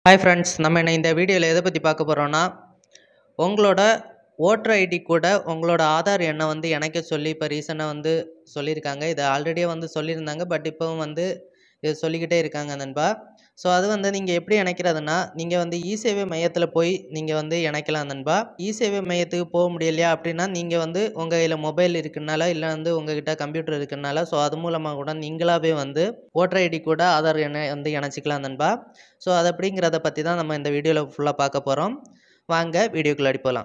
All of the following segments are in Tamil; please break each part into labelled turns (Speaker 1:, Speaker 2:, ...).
Speaker 1: ஹாய் ஃப்ரெண்ட்ஸ் நம்ம என்ன இந்த வீடியோவில் எதை பற்றி பார்க்க போகிறோன்னா உங்களோட ஓட்டர் ஐடி கூட உங்களோட ஆதார் எண்ணை வந்து இணைக்க சொல்லி இப்போ ரீசெண்டாக வந்து சொல்லியிருக்காங்க இதை ஆல்ரெடியே வந்து சொல்லியிருந்தாங்க பட் இப்போவும் வந்து இது சொல்லிக்கிட்டே இருக்காங்க நண்பா ஸோ அது வந்து நீங்கள் எப்படி இணைக்கிறதுனா நீங்கள் வந்து இ சேவை மையத்தில் போய் நீங்கள் வந்து இணைக்கலாம் நண்பா இ சேவை மையத்துக்கு போக முடியலையா அப்படின்னா நீங்கள் வந்து உங்கள் கையில் மொபைல் இருக்குனால இல்லை வந்து உங்ககிட்ட கம்ப்யூட்டர் இருக்குனால ஸோ அது மூலமாக கூட நீங்களாகவே வந்து ஓட்டர் ஐடி கூட ஆதார் எண்ணை வந்து இணைச்சிக்கலாம் நண்பா ஸோ அது அப்படிங்கிறத பற்றி தான் நம்ம இந்த வீடியோவில் ஃபுல்லாக பார்க்க போகிறோம் வாங்க வீடியோக்குள்ளாடி போகலாம்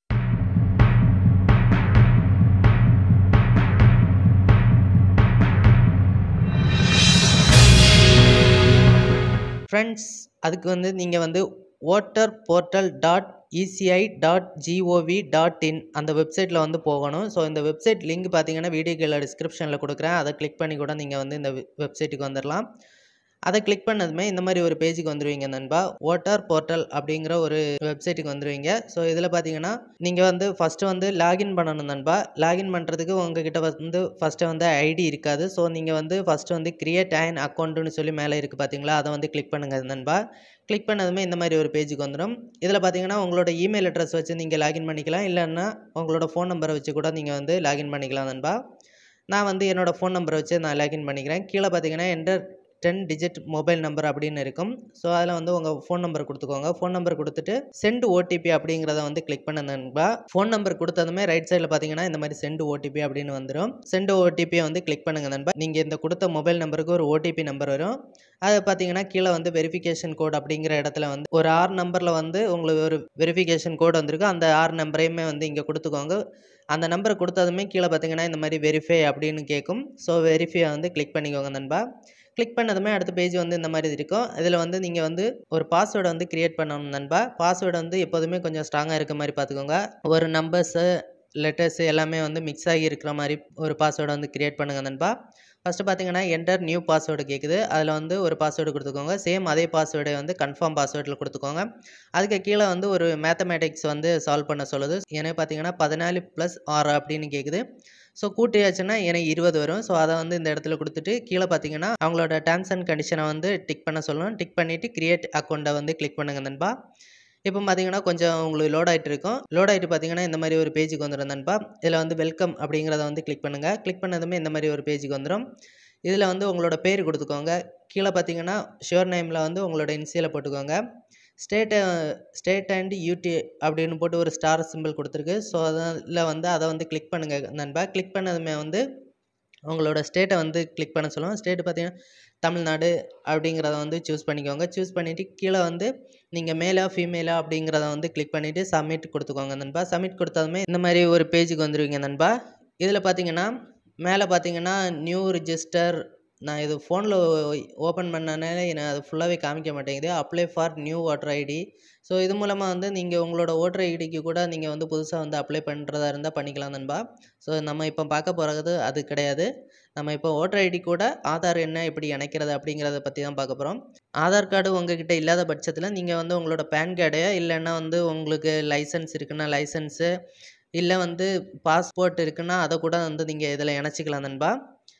Speaker 1: ஃப்ரெண்ட்ஸ் அதுக்கு வந்து நீங்கள் வந்து voter portal dot ECI dot GOV dot in அந்த வெப்சைட்டில் வந்து போகணும் ஸோ இந்த வெப்சைட் லிங்க் பார்த்தீங்கன்னா வீடியோ கீழே டிஸ்கிரிப்ஷனில் கொடுக்குறேன் அதை கிளிக் பண்ணி கூட நீங்கள் வந்து இந்த வெப்சைட்டுக்கு வந்துடலாம் அதை கிளிக் பண்ணதுமே இந்த மாதிரி ஒரு பேஜுக்கு வந்துடுவீங்க நண்பா ஓட்டர் போர்ட்டல் அப்படிங்கிற ஒரு வெப்சைட்டுக்கு வந்துடுவீங்க ஸோ இதில் பார்த்தீங்கன்னா நீங்கள் வந்து ஃபஸ்ட்டு வந்து லாகின் பண்ணணும் நண்பா லாகின் பண்ணுறதுக்கு உங்ககிட்ட வந்து ஃபஸ்ட்டு வந்து ஐடி இருக்காது ஸோ நீங்கள் வந்து ஃபஸ்ட்டு வந்து கிரியேட் அண்ட் அக்கௌண்ட்டுன்னு சொல்லி மேலே இருக்குது பார்த்தீங்களா அதை வந்து கிளிக் பண்ணுங்கள் நண்பா கிளிக் பண்ணதுமே இந்த மாதிரி ஒரு பேஜுக்கு வந்துடும் இதில் பார்த்தீங்கன்னா உங்களோட இமெயில் அட்ரஸ் வச்சு நீங்கள் லாகின் பண்ணிக்கலாம் இல்லைன்னா உங்களோட ஃபோன் நம்பரை வச்சு கூட நீங்கள் வந்து லாகின் பண்ணிக்கலாம் நண்பா நான் வந்து என்னோடய ஃபோன் நம்பரை வச்சு நான் லாகின் பண்ணிக்கிறேன் கீழே பார்த்தீங்கன்னா enter ten digit mobile number அப்படின்னு இருக்கும் ஸோ அதில் வந்து உங்கள் ஃபோன் நம்பர் கொடுத்துக்கோங்க ஃபோன் நம்பர் கொடுத்துட்டு சென்ட் ஓடிபி அப்படிங்கிறத வந்து கிளிக் பண்ண நண்பா ஃபோன் நம்பர் கொடுத்ததுமே ரைட் சைடில் பார்த்தீங்கன்னா இந்த மாதிரி சென்ட் ஓடிபி அப்படின்னு வந்துடும் சென்ட் ஓடிபியை வந்து கிளிக் பண்ணுங்க நண்பா நீங்கள் இந்த கொடுத்த மொபைல் நம்பருக்கு ஒரு ஓடிபி நம்பர் வரும் அது பார்த்தீங்கன்னா கீழே வந்து வெரிஃபிகேஷன் கோட் அப்படிங்கிற இடத்துல வந்து ஒரு ஆறு நம்பரில் வந்து உங்களுக்கு ஒரு வெரிஃபிகேஷன் கோட் வந்திருக்கு அந்த ஆறு நம்பரையுமே வந்து இங்கே கொடுத்துக்கோங்க அந்த நம்பரை கொடுத்ததுமே கீழே பார்த்தீங்கன்னா இந்த மாதிரி வெரிஃபை அப்படின்னு கேட்கும் ஸோ வெரிஃபையை வந்து கிளிக் பண்ணிக்கோங்க நண்பா கிளிக் பண்ணதுமே அடுத்த பேஜ் வந்து இந்த மாதிரி இருக்கும் இதில் வந்து நீங்கள் வந்து ஒரு பாஸ்வேர்டை வந்து க்ரியேட் பண்ணணும் நண்பா பாஸ்வேர்டு வந்து எப்போதுமே கொஞ்சம் ஸ்ட்ராங்காக இருக்க மாதிரி பார்த்துக்கோங்க ஒரு நம்பர்ஸு லெட்டர்ஸு எல்லாமே வந்து மிக்ஸ் ஆகி இருக்கிற மாதிரி ஒரு பாஸ்வேர்டை வந்து க்ரியேட் பண்ணுங்கள் நண்பா ஃபஸ்ட்டு பார்த்தீங்கன்னா என்டர் நியூ பாஸ்வேர்டு கேட்குது அதில் வந்து ஒரு பாஸ்வேர்டு கொடுத்துக்கோங்க சேம் அதே பாஸ்வேர்டை வந்து கன்ஃபார்ம் பாஸ்வேர்டில் கொடுத்துக்கோங்க அதுக்கு கீழே வந்து ஒரு மேத்தமேட்டிக்ஸ் வந்து சால்வ் பண்ண சொல்லுது எனக்கு பார்த்தீங்கன்னா பதினாலு ப்ளஸ் ஆறு அப்படின்னு கேட்குது ஸோ கூட்டியாச்சுன்னா எனக்கு இருபது வரும் ஸோ அதை வந்து இந்த இடத்துல கொடுத்துட்டு கீழே பார்த்தீங்கன்னா அவங்களோட டேர்ம்ஸ் அண்ட் கண்டிஷனை வந்து டிக் பண்ண சொல்லணும் டிக் பண்ணிவிட்டு கிரியேட் அக்கௌண்ட்டை வந்து கிளிக் பண்ணுங்க நண்பா இப்போ பார்த்தீங்கன்னா கொஞ்சம் உங்களுக்கு லோட் ஆகிட்டு இருக்கும் லோட் ஆகிட்டு பார்த்தீங்கன்னா இந்த மாதிரி ஒரு பேஜுக்கு வந்துடும் நண்பா இதில் வந்து வெல்கம் அப்படிங்கிறத வந்து கிளிக் பண்ணுங்கள் கிளிக் பண்ணதுமே இந்த மாதிரி ஒரு பேஜுக்கு வந்துடும் இதில் வந்து உங்களோட பேர் கொடுத்துக்கோங்க கீழே பார்த்தீங்கன்னா ஷுவர் நேமில் வந்து உங்களோட இன்சியலை போட்டுக்கோங்க ஸ்டேட்டு ஸ்டேட் அண்ட் யூடி அப்படின்னு போட்டு ஒரு ஸ்டார் சிம்பிள் கொடுத்துருக்கு ஸோ அதில் வந்து அதை வந்து கிளிக் பண்ணுங்கள் நண்பா கிளிக் பண்ணதுமே வந்து உங்களோட ஸ்டேட்டை வந்து கிளிக் பண்ண சொல்லுவோம் ஸ்டேட்டு பார்த்தீங்கன்னா தமிழ்நாடு அப்படிங்கிறத வந்து சூஸ் பண்ணிக்கோங்க சூஸ் பண்ணிவிட்டு கீழே வந்து நீங்கள் மேலா ஃபீமேலா அப்படிங்கிறத வந்து கிளிக் பண்ணிவிட்டு சப்மிட் கொடுத்துக்கோங்க நண்பா சப்மிட் கொடுத்ததுமே இந்த மாதிரி ஒரு பேஜுக்கு வந்துடுவீங்க நண்பா இதில் பார்த்தீங்கன்னா மேலே பார்த்தீங்கன்னா நியூ ரிஜிஸ்டர் நான் இது ஃபோனில் ஓப்பன் பண்ணனால எனக்கு அது ஃபுல்லாகவே காமிக்க மாட்டேங்குது apply for new voter ID so இது மூலமாக வந்து நீங்கள் உங்களோட ஓட்டர் ஐடிக்கு கூட நீங்கள் வந்து புதுசாக வந்து அப்ளை பண்ணுறதா இருந்தால் பண்ணிக்கலாம் நண்பா ஸோ நம்ம இப்போ பார்க்க போகிறது அது கிடையாது நம்ம இப்போ ஓட்டர் ஐடி கூட ஆதார் என்ன எப்படி இணைக்கிறது அப்படிங்கிறத பற்றி தான் பார்க்க போகிறோம் ஆதார் கார்டு உங்ககிட்ட இல்லாத பட்சத்தில் நீங்கள் வந்து உங்களோட பேன் கார்டையோ இல்லைன்னா வந்து உங்களுக்கு லைசன்ஸ் இருக்குன்னா லைசன்ஸு இல்லை வந்து பாஸ்போர்ட் இருக்குன்னா அதை கூட வந்து நீங்கள் இதில் இணைச்சிக்கலாம் நண்பா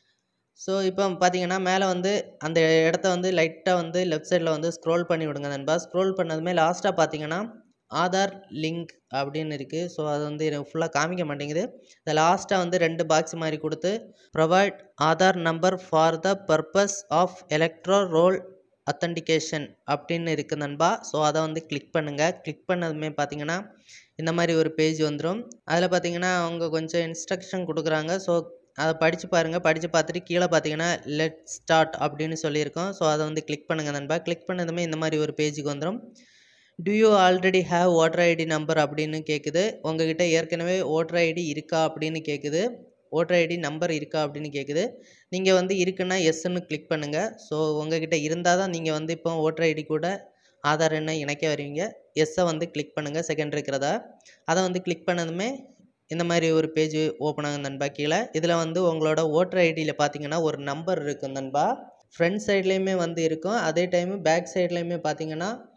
Speaker 1: ஸோ இப்போ பார்த்தீங்கன்னா மேலே வந்து அந்த இடத்த வந்து லைட்டாக வந்து லெஃப்ட் சைடில் வந்து ஸ்க்ரோல் பண்ணி விடுங்க நண்பா ஸ்க்ரோல் பண்ணதுமே லாஸ்ட்டாக பார்த்தீங்கன்னா ஆதார் லிங்க் அப்படின்னு இருக்குது ஸோ அது வந்து எனக்கு ஃபுல்லாக காமிக்க மாட்டேங்குது இந்த லாஸ்ட்டாக வந்து ரெண்டு பாக்ஸ் மாதிரி கொடுத்து provide Aadhaar number for the purpose of electoral roll authentication அப்படின்னு இருக்குது நண்பா ஸோ அதை வந்து கிளிக் பண்ணுங்கள் கிளிக் பண்ணதுமே பார்த்தீங்கன்னா இந்த மாதிரி ஒரு பேஜ் வந்துடும் அதில் பார்த்தீங்கன்னா அவங்க கொஞ்சம் இன்ஸ்ட்ரக்ஷன் கொடுக்குறாங்க ஸோ அதை படித்து பாருங்கள் படித்து பார்த்துட்டு கீழே பார்த்தீங்கன்னா லெட் ஸ்டார்ட் அப்படின்னு சொல்லியிருக்கோம் ஸோ அதை வந்து கிளிக் பண்ணுங்கள் நண்பா கிளிக் பண்ணதுமே இந்த மாதிரி ஒரு பேஜுக்கு வந்துடும் do you already have voter ID number அப்படின்னு கேட்குது உங்ககிட்ட ஏற்கனவே ஓட்டர் ஐடி இருக்கா அப்படின்னு கேட்குது ஓட்டர் ஐடி நம்பர் இருக்கா அப்படின்னு கேட்குது நீங்கள் வந்து இருக்குன்னா எஸ்ன்னு கிளிக் பண்ணுங்கள் ஸோ உங்ககிட்ட இருந்தால் தான் நீங்கள் வந்து இப்போ ஓட்டர் ஐடி கூட ஆதார் எண்ணை இணைக்க வருவீங்க எஸ்ஸை வந்து கிளிக் பண்ணுங்கள் செகண்ட் இருக்கிறதா அதை வந்து கிளிக் பண்ணதுமே இந்த மாதிரி ஒரு பேஜ் ஓப்பன் ஆகும் நண்பா கீழே இதில் வந்து உங்களோட ஓட்டர் ஐடியில் பார்த்தீங்கன்னா ஒரு நம்பர் இருக்கும் நண்பா ஃப்ரண்ட் சைட்லேயுமே வந்து இருக்கும் அதே டைமு பேக் சைட்லேயுமே பார்த்தீங்கன்னா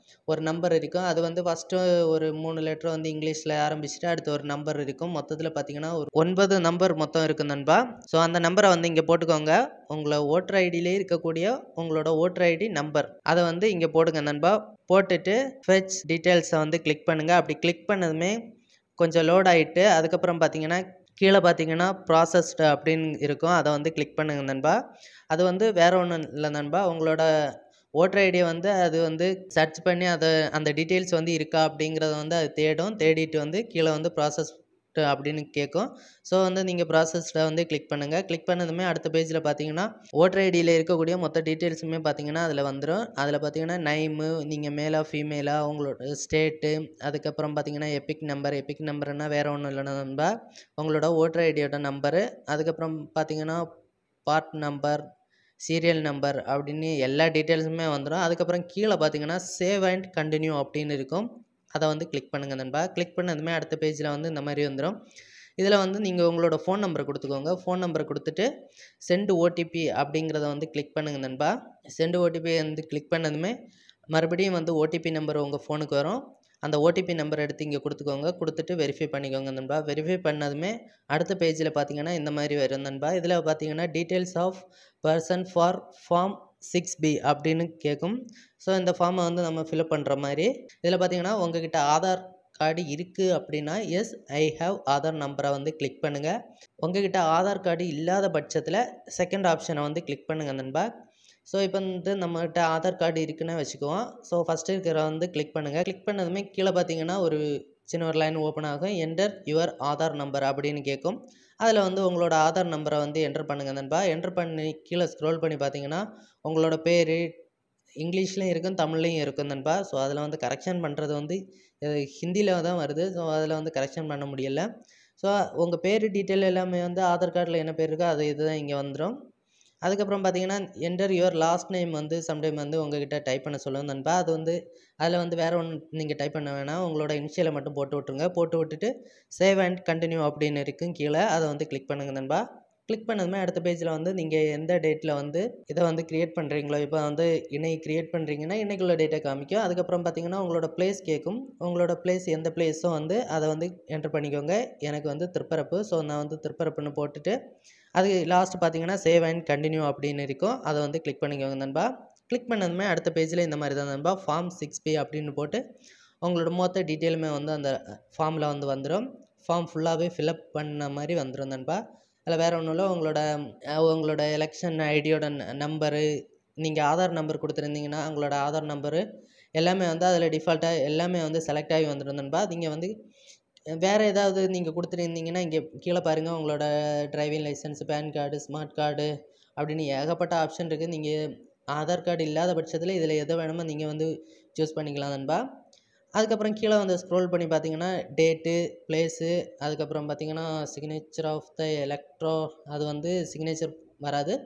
Speaker 1: ஒரு நம்பர் இருக்கும் அது வந்து ஃபஸ்ட்டு ஒரு மூணு லெட்டர் வந்து இங்கிலீஷில் ஆரம்பிச்சுட்டு அடுத்து ஒரு நம்பர் இருக்கும் மொத்தத்தில் பார்த்தீங்கன்னா ஒரு ஒன்பது நம்பர் மொத்தம் இருக்கும் நண்பா ஸோ அந்த நம்பரை வந்து இங்கே போட்டுக்கோங்க உங்களை ஓட்டர் ஐடியிலே இருக்கக்கூடிய உங்களோட ஓட்டர் ஐடி நம்பர் அதை வந்து இங்கே போடுங்க நண்பா போட்டுட்டு ஃபெச் டீட்டெயில்ஸை வந்து கிளிக் பண்ணுங்கள் அப்படி கிளிக் பண்ணதுமே கொஞ்சம் லோட் ஆகிட்டு அதுக்கப்புறம் பார்த்தீங்கன்னா கீழே பார்த்தீங்கன்னா ப்ராசஸ்டு அப்படின்னு இருக்கும் அதை வந்து கிளிக் பண்ணுங்க நண்பா அது வந்து வேறு ஒன்றும் இல்லை நண்பா உங்களோட ஓட்டர் ஐடியை வந்து அது வந்து சர்ச் பண்ணி அதை அந்த டீட்டெயில்ஸ் வந்து இருக்கா அப்படிங்கிறத வந்து அது தேடும் தேடிட்டு வந்து கீழே வந்து ப்ராசஸ் அப்படின்னு கேட்கும் ஸோ வந்து நீங்கள் ப்ராசஸில் வந்து கிளிக் பண்ணுங்கள் கிளிக் பண்ணதுமே அடுத்த பேஜில் பார்த்தீங்கன்னா ஓட்டர் ஐடியில் இருக்கக்கூடிய மொத்த டீட்டெயில்ஸுமே பார்த்தீங்கன்னா அதில் வந்துடும் அதில் பார்த்தீங்கன்னா நைமு நீங்கள் மேலா ஃபீமேலா உங்களோட ஸ்டேட்டு அதுக்கப்புறம் பார்த்தீங்கன்னா எபிக் நம்பர் எபிக் நம்பர்னால் வேறு ஒன்றும் இல்லைனா நண்பா உங்களோட ஓட்டர் ஐடியோட நம்பரு அதுக்கப்புறம் பார்த்தீங்கன்னா பார்ட் நம்பர் சீரியல் நம்பர் அப்படின்னு எல்லா டீட்டெயில்ஸுமே வந்துடும் அதுக்கப்புறம் கீழே பார்த்தீங்கன்னா சேவ் அண்ட் கண்டினியூ அப்படின்னு இருக்கும் அதை வந்து கிளிக் பண்ணுங்கள் நண்பா கிளிக் பண்ணதுமே அடுத்த பேஜில் வந்து இந்த மாதிரி வந்துடும் இதில் வந்து நீங்கள் உங்களோட ஃபோன் நம்பரை கொடுத்துக்கோங்க ஃபோன் நம்பரை கொடுத்துட்டு சென்ட் ஓடிபி அப்படிங்கிறத வந்து கிளிக் பண்ணுங்கள் நண்பா சென்ட் ஓடிபி வந்து கிளிக் பண்ணதுமே மறுபடியும் வந்து ஓடிபி நம்பர் உங்கள் ஃபோனுக்கு வரும் அந்த ஓடிபி நம்பர் எடுத்து இங்கே கொடுத்துக்கோங்க கொடுத்துட்டு வெரிஃபை பண்ணிக்கோங்க நண்பா வெரிஃபை பண்ணதுமே அடுத்த பேஜில் பார்த்தீங்கன்னா இந்த மாதிரி வரும் நண்பா இதில் பார்த்தீங்கன்னா details of person for form six B அப்படின்னு கேட்கும் ஸோ இந்த ஃபார்மை வந்து நம்ம ஃபில்அப் பண்ணுற மாதிரி இதில் பார்த்தீங்கன்னா உங்ககிட்ட ஆதார் கார்டு இருக்குது அப்படின்னா எஸ் ஐ ஹாவ் ஆதார் நம்பரை வந்து கிளிக் பண்ணுங்கள் உங்ககிட்ட ஆதார் கார்டு இல்லாத பட்சத்தில் செகண்ட் ஆப்ஷனை வந்து கிளிக் பண்ணுங்கள் நண்பா ஸோ இப்போ வந்து நம்மகிட்ட ஆதார் கார்டு இருக்குன்னு வச்சுக்குவோம் ஸோ ஃபஸ்ட்டு இருக்கிற வந்து கிளிக் பண்ணுங்கள் கிளிக் பண்ணதுமே கீழே பார்த்தீங்கன்னா ஒரு சின்ன ஒரு லைன் ஓப்பன் ஆகும் என்டர் யுவர் ஆதார் நம்பர் அப்படின்னு கேட்கும் அதில் வந்து உங்களோட ஆதார் நம்பரை வந்து என்டர் பண்ணுங்கள் நண்பா என்டர் பண்ணி கீழே ஸ்க்ரோல் பண்ணி பார்த்தீங்கன்னா உங்களோட பேர் இங்கிலீஷ்லேயும் இருக்கும் தமிழ்லேயும் இருக்கும் நண்பா ஸோ அதில் வந்து கரெக்ஷன் பண்ணுறது வந்து ஹிந்தியில் தான் வருது ஸோ அதில் வந்து கரெக்ஷன் பண்ண முடியல ஸோ உங்கள் பேர் டீட்டெயில் எல்லாமே வந்து ஆதார் கார்டில் என்ன பேர் இருக்கோ அது இதுதான் இங்கே வந்துடும் அதுக்கப்புறம் பார்த்தீங்கன்னா என்டர் யுவர் லாஸ்ட் நேம் வந்து சம்டைம் வந்து உங்ககிட்ட டைப் பண்ண சொல்லுவோம் நண்பா அது வந்து அதில் வந்து வேறு ஒன்று நீங்கள் டைப் பண்ண வேணாம் உங்களோட இனிஷியலை மட்டும் போட்டு விட்ருங்க போட்டு விட்டுட்டு சேவ் அண்ட் கண்டினியூ அப்படின்னு இருக்கும் கீழே அதை வந்து கிளிக் பண்ணுங்கள் நண்பா கிளிக் பண்ணதுமே அடுத்த பேஜில் வந்து நீங்கள் எந்த டேட்டில் வந்து இதை வந்து க்ரியேட் பண்ணுறீங்களோ இப்போ வந்து இணை க்ரியேட் பண்ணுறீங்கன்னா இன்றைக்குள்ள டேட்டை காமிக்கும் அதுக்கப்புறம் பார்த்தீங்கன்னா உங்களோட பிளேஸ் கேட்கும் உங்களோட பிளேஸ் எந்த பிளேஸோ வந்து அதை வந்து என்டர் பண்ணிக்கோங்க எனக்கு வந்து திருப்பரப்பு ஸோ நான் வந்து திருப்பரப்புன்னு போட்டுட்டு அது லாஸ்ட் பார்த்தீங்கன்னா சேவ் அண்ட் கண்டினியூ அப்படின்னு இருக்கும் அதை வந்து கிளிக் பண்ணிக்கோங்க நண்பா கிளிக் பண்ணதுமே அடுத்த பேஜில் இந்த மாதிரி தான் நண்பா ஃபார்ம் சிக்ஸ் பி அப்படின்னு போட்டு உங்களோட மொத்த டீட்டெயிலுமே வந்து அந்த ஃபார்மில் வந்து வந்துடும் ஃபார்ம் ஃபுல்லாகவே ஃபில்அப் பண்ண மாதிரி வந்துடும் நண்பா அதில் வேறு ஒன்றும் இல்லை உங்களோட உங்களோட எலெக்ஷன் ஐடியோட நம்பரு நீங்கள் ஆதார் நம்பர் கொடுத்துருந்தீங்கன்னா உங்களோட ஆதார் நம்பரு எல்லாமே வந்து அதில் டிஃபால்ட்டாக எல்லாமே வந்து செலக்ட் ஆகி வந்துடும் நண்பா நீங்கள் வந்து வேறு ஏதாவது நீங்கள் கொடுத்துருந்தீங்கன்னா இங்கே கீழே பாருங்கள் உங்களோட driving license PAN card smart card அப்படின்னு ஏகப்பட்ட ஆப்ஷன் இருக்குது நீங்கள் ஆதார் கார்டு இல்லாத பட்சத்தில் இதில் எதை வேணுமோ நீங்கள் வந்து சூஸ் பண்ணிக்கலாம் நண்பா அதுக்கப்புறம் கீழே வந்து ஸ்க்ரோல் பண்ணி பார்த்தீங்கன்னா டேட்டு ப்ளேஸு அதுக்கப்புறம் பார்த்தீங்கன்னா சிக்னேச்சர் ஆஃப் த எலக்ட்ரோ அது வந்து சிக்னேச்சர் வராது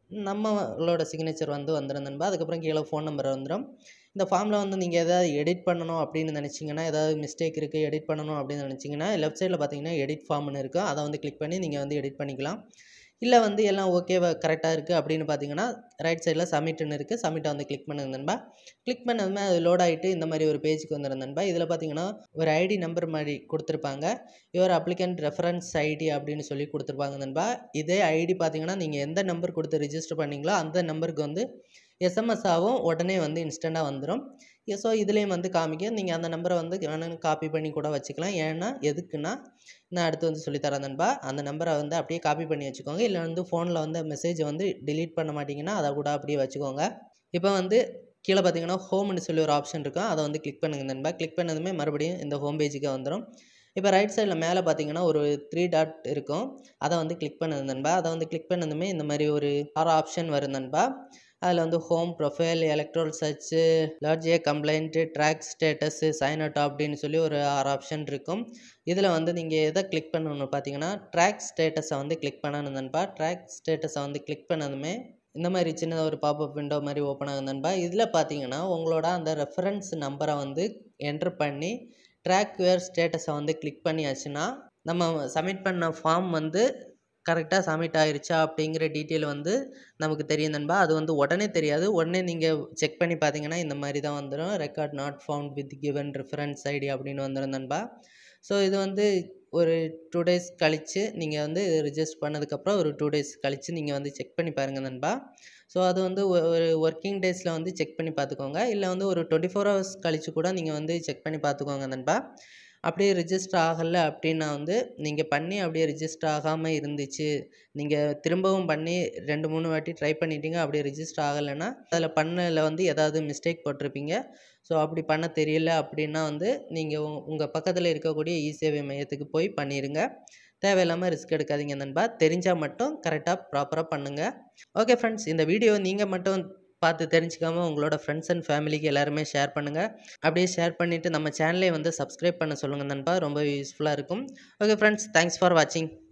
Speaker 1: நம்மளோட சிக்னேச்சர் வந்து வந்துடும் நண்பா அதுக்கப்புறம் கீழே ஃபோன் நம்பர் வந்துடும் இந்த ஃபார்மில் வந்து நீங்கள் எதாவது எடிட் பண்ணணும் அப்படின்னு நினச்சிங்கன்னா ஏதாவது மிஸ்டேக் இருக்குது எடிட் பண்ணணும் அப்படின்னு நினச்சிங்கன்னா லெஃப்ட் சைடில் பார்த்தீங்கன்னா எடிட் ஃபார்ம்னு இருக்கும் அதை வந்து கிளிக் பண்ணி நீங்கள் வந்து எடிட் பண்ணிக்கலாம் இல்லை வந்து எல்லாம் ஓகேவா கரெக்டாக இருக்குது அப்படின்னு பார்த்தீங்கன்னா ரைட் சைடில் சப்மிட்னு இருக்குது சப்மிட்டை வந்து கிளிக் பண்ணுங்க நண்பா கிளிக் பண்ணதுமே அது லோட் ஆகிட்டு இந்த மாதிரி ஒரு பேஜுக்கு வந்துடும் நண்பா இதில் பார்த்தீங்கன்னா ஒரு ஐடி நம்பர் மாதிரி கொடுத்துருப்பாங்க யுவர் அப்ளிகண்ட் ரெஃபரன்ஸ் ஐடி அப்படின்னு சொல்லி கொடுத்துருப்பாங்க நண்பா இதே ஐடி பார்த்தீங்கன்னா நீங்கள் எந்த நம்பர் கொடுத்து ரிஜிஸ்டர் பண்ணீங்களோ அந்த நம்பருக்கு வந்து எஸ்எம்எஸ் ஆகும் உடனே வந்து இன்ஸ்டண்ட்டாக வந்துடும் ஸோ இதுலேயும் வந்து காமிக்கும் நீங்கள் அந்த நம்பரை வந்து வேணும்னு காப்பி பண்ணி கூட வச்சுக்கலாம் ஏன்னா எதுக்குன்னா நான் அடுத்து வந்து சொல்லித்தரேன் நண்பா அந்த நம்பரை வந்து அப்படியே காப்பி பண்ணி வச்சுக்கோங்க இல்லை வந்து ஃபோனில் வந்து மெசேஜை வந்து டிலீட் பண்ண மாட்டிங்கன்னா அதை கூட அப்படியே வச்சுக்கோங்க இப்போ வந்து கீழே பார்த்தீங்கன்னா ஹோம்னு சொல்லி ஒரு ஆப்ஷன் இருக்கும் அதை வந்து கிளிக் பண்ணுங்க நண்பா கிளிக் பண்ணதுமே மறுபடியும் இந்த ஹோம் பேஜுக்கு வந்துடும் இப்போ ரைட் சைடில் மேலே பார்த்தீங்கன்னா ஒரு த்ரீ டாட் இருக்கும் அதை வந்து கிளிக் பண்ணது நண்பா அதை வந்து கிளிக் பண்ணதுமே இந்த மாதிரி ஒரு ஆறு ஆப்ஷன் வரும் நண்பா அதில் வந்து home profile electoral search lodge a complaint track status sign out அப்படின்னு சொல்லி ஒரு ஆறு ஆப்ஷன் இருக்கும் இதில் வந்து நீங்கள் எதை கிளிக் பண்ணணும் பார்த்தீங்கன்னா ட்ராக் ஸ்டேட்டஸை வந்து கிளிக் பண்ணணும் நண்பா ட்ராக் ஸ்டேட்டஸை வந்து கிளிக் பண்ணதுமே இந்த மாதிரி சின்ன ஒரு பாப்அப் விண்டோ மாதிரி ஓப்பன் ஆகும் நண்பா இதில் பார்த்தீங்கன்னா உங்களோட அந்த ரெஃபரன்ஸ் நம்பரை வந்து என்ட்ரு பண்ணி ட்ராக் வேர் ஸ்டேட்டஸை வந்து கிளிக் பண்ணியாச்சுன்னா நம்ம சப்மிட் பண்ண ஃபார்ம் வந்து கரெக்டாக சப்மிட் ஆயிருச்சா அப்படிங்கிற டீட்டெயில் வந்து நமக்கு தெரியும் நண்பா அது வந்து உடனே தெரியாது உடனே நீங்கள் செக் பண்ணி பார்த்தீங்கன்னா இந்த மாதிரி தான் வந்துடும் record not found with given reference ID அப்படின்னு வந்துடும் நண்பா ஸோ இது வந்து ஒரு டூ டேஸ் கழித்து நீங்கள் வந்து ரிஜிஸ்டர் பண்ணதுக்கப்புறம் ஒரு டூ டேஸ் கழித்து நீங்கள் வந்து செக் பண்ணி பாருங்கள் நண்பா ஸோ அது வந்து ஒ- ஒரு ஒர்க்கிங் டேஸில் வந்து செக் பண்ணி பார்த்துக்கோங்க இல்லை வந்து ஒரு டுவெண்ட்டி ஃபோர் ஹவர்ஸ் கழித்து கூட நீங்கள் வந்து செக் பண்ணி பார்த்துக்கோங்க நண்பா அப்படியே ரிஜிஸ்டர் ஆகலை அப்படின்னா வந்து நீங்கள் பண்ணி அப்படியே ரிஜிஸ்டர் ஆகாமல் இருந்துச்சு நீங்கள் திரும்பவும் பண்ணி ரெண்டு மூணு வாட்டி ட்ரை பண்ணிட்டீங்க அப்படியே ரிஜிஸ்டர் ஆகலைன்னா அதில் பண்ணல வந்து ஏதாவது மிஸ்டேக் போட்டிருப்பீங்க ஸோ அப்படி பண்ண தெரியல அப்படின்னா வந்து நீங்கள் உங்கள் பக்கத்தில் இருக்கக்கூடிய இ சேவை மையத்துக்கு போய் பண்ணிடுங்க தேவையில்லாமல் ரிஸ்க் எடுக்காதீங்க நண்பா தெரிஞ்சால் மட்டும் கரெக்டாக ப்ராப்பராக பண்ணுங்கள் ஓகே ஃப்ரெண்ட்ஸ் இந்த வீடியோ நீங்கள் மட்டும் பார்த்து தெரிஞ்சுக்காம உங்களோட ஃப்ரெண்ட்ஸ் அண்ட் ஃபேமிலிக்கு எல்லாருமே ஷேர் பண்ணுங்கள் அப்படியே ஷேர் பண்ணிவிட்டு நம்ம சேனலை வந்து சப்ஸ்கிரைப் பண்ண சொல்லுங்கள் நண்பா ரொம்ப யூஸ்ஃபுல்லாக இருக்கும் ஓகே ஃப்ரெண்ட்ஸ் தேங்க்ஸ் ஃபார் வாட்சிங்